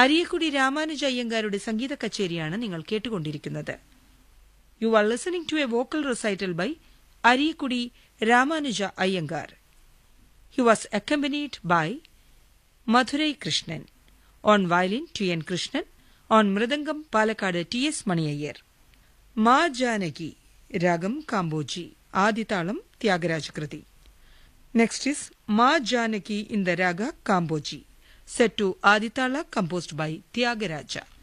അരിയക്കുടി രാമാനുജ അയ്യങ്കാരുടെ സംഗീത കച്ചേരിയാണ് നിങ്ങൾ കേട്ടുകൊണ്ടിരിക്കുന്നത് you are listening to a vocal recital by Ariyakudi Ramanuja Iyengar he was accompanied by Madurai Krishnan on violin T N Krishnan on mridangam Palakkad T S Mani Iyer Ma Janaki ragam Kambhoji Aditalam Thyagaraja kriti next is Ma Janaki in the raga Kambhoji set to Aditala composed by Tyagaraja.